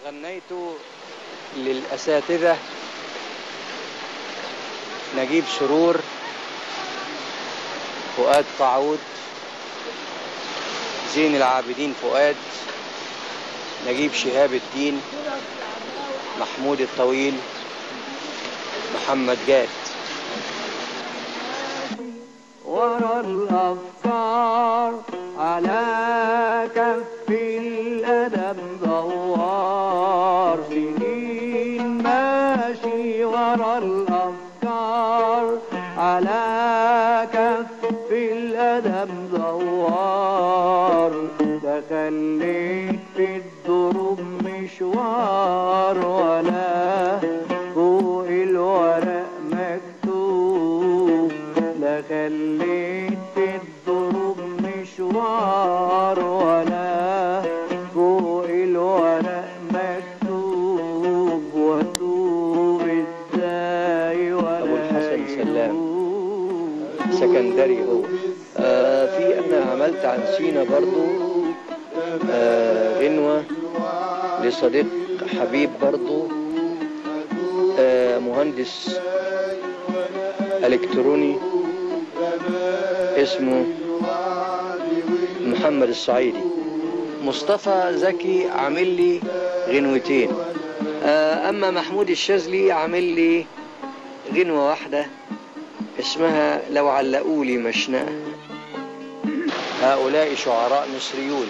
غنيت للأساتذة نجيب سرور فؤاد قعود زين العابدين فؤاد نجيب شهاب الدين محمود الطويل محمد جاد ورا الأفكار على كف الأدب دوار سنين ماشي ورا الأفكار على كف الأدب دوار تخليت في الدروب مشوار ولا فوق الورق مكتوب لا خليت في الدروب مشوار ولا فوق الورق مكتوب واتوب ازاي ولا أبو الحسن سلام. يتوب. سكندري هو آه في أنا عملت عن سينا برضو آه غنوة لصديق حبيب برضو آه مهندس إلكتروني اسمه محمد الصعيدي مصطفى زكي عامل لي غنوتين آه أما محمود الشاذلي عامل لي غنوة واحدة اسمها لو علقوا لي مشناه هؤلاء شعراء مصريون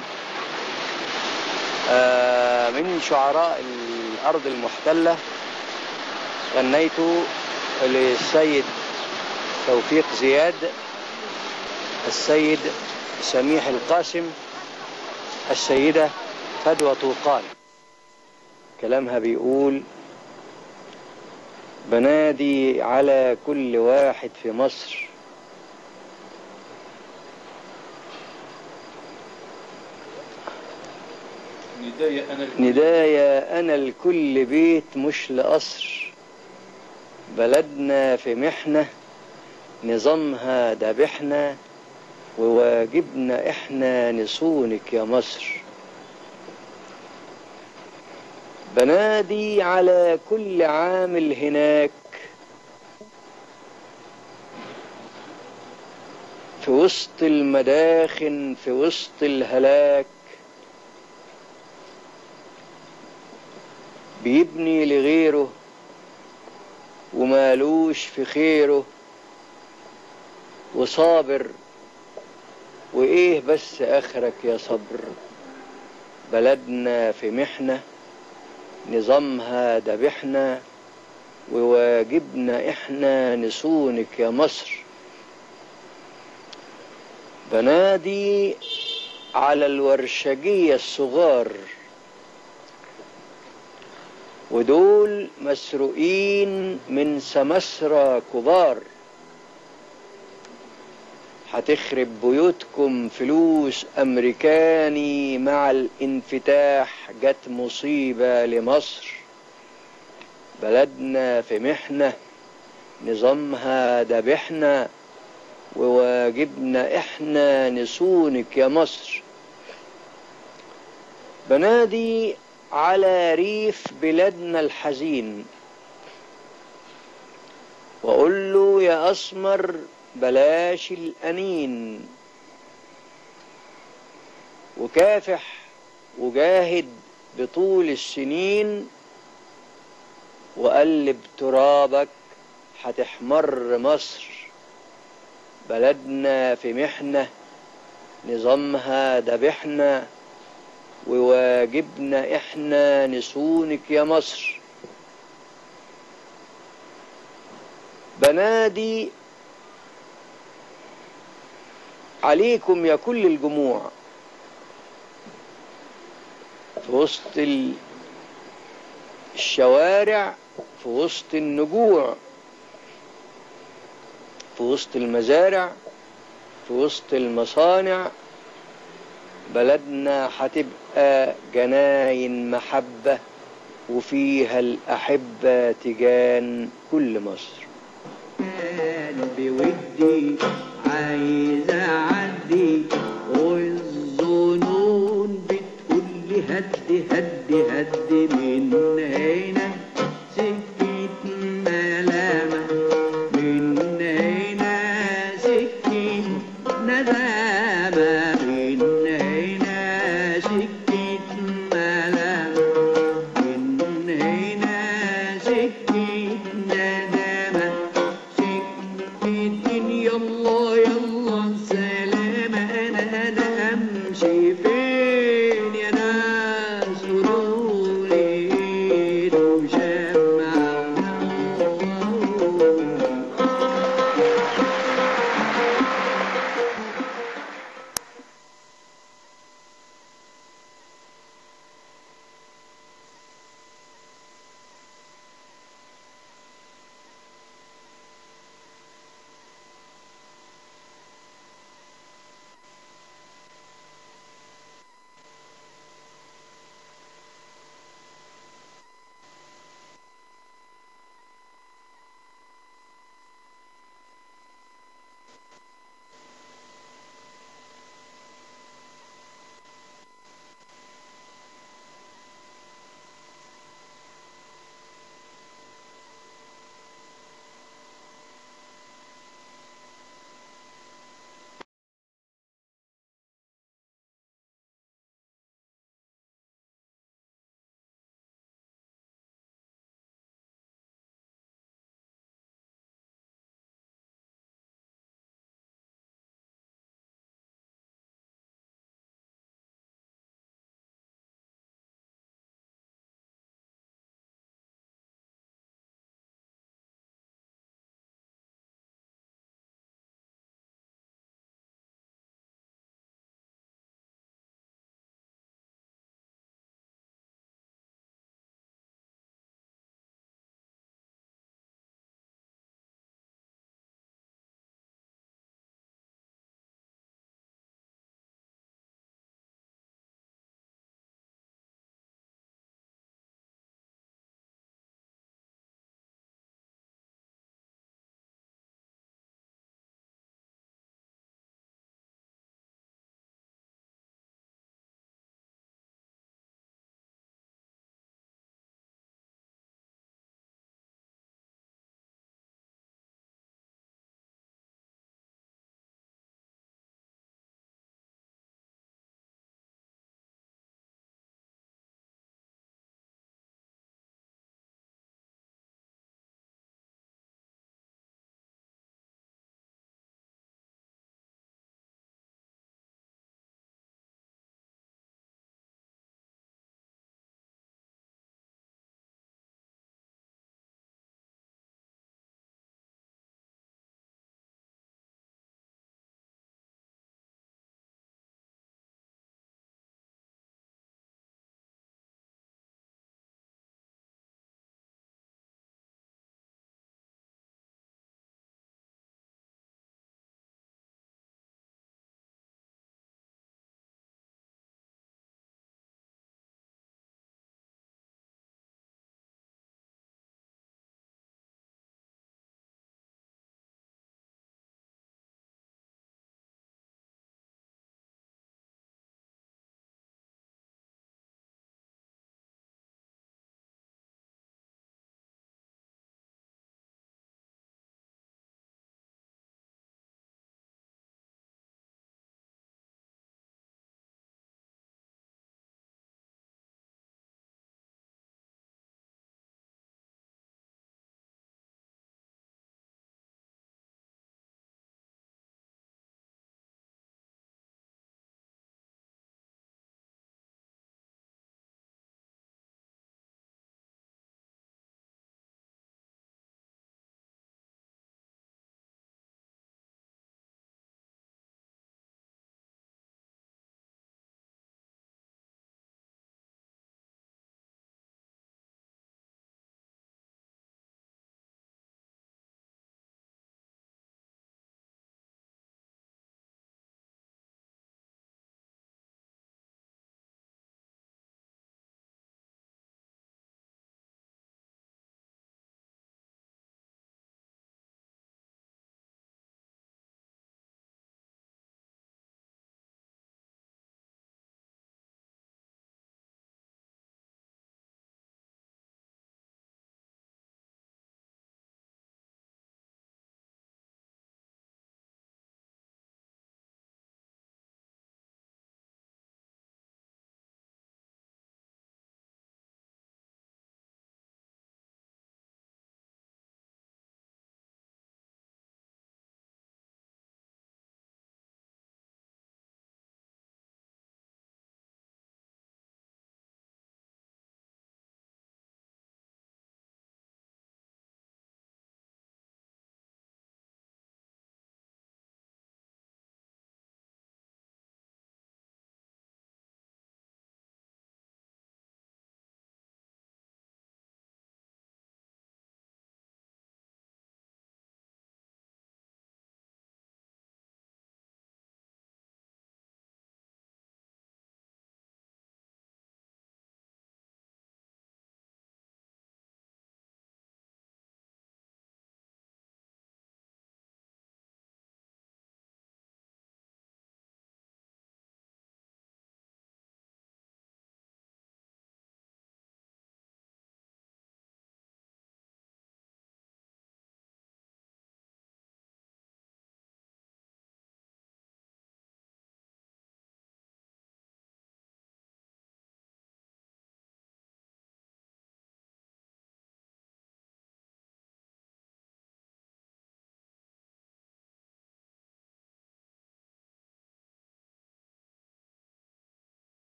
آه، من شعراء الأرض المحتلة غنيت للسيد توفيق زياد السيد سميح القاسم السيدة فدوى طوقان كلامها بيقول بنادي على كل واحد في مصر نداية أنا ندايا أنا لكل بيت مش لقصر بلدنا في محنة نظامها دبحنا وواجبنا احنا نصونك يا مصر بنادي على كل عامل هناك في وسط المداخن في وسط الهلاك بيبني لغيره ومالوش في خيره وصابر وايه بس اخرك يا صبر بلدنا في محنة نظامها دبحنا وواجبنا احنا نصونك يا مصر بنادي على الورشجية الصغار ودول مسروقين من سمسرة كبار هتخرب بيوتكم فلوس أمريكاني مع الانفتاح جت مصيبة لمصر بلدنا في محنة نظامها دبحنا وواجبنا احنا نصونك يا مصر بنادي على ريف بلادنا الحزين وأقول له يا أسمر بلاش الأنين وكافح وجاهد بطول السنين وقلب ترابك هتحمر مصر بلدنا في محنة نظامها دبحنا وواجبنا احنا نصونك يا مصر بنادي عليكم يا كل الجموع في وسط ال- الشوارع في وسط النجوع في وسط المزارع في وسط المصانع بلدنا هتبقى جناين محبة وفيها الأحبة تجان كل مصر قلبي ودي عايز اعدي والظنون بتقول لي هدي هدي هدي من هنا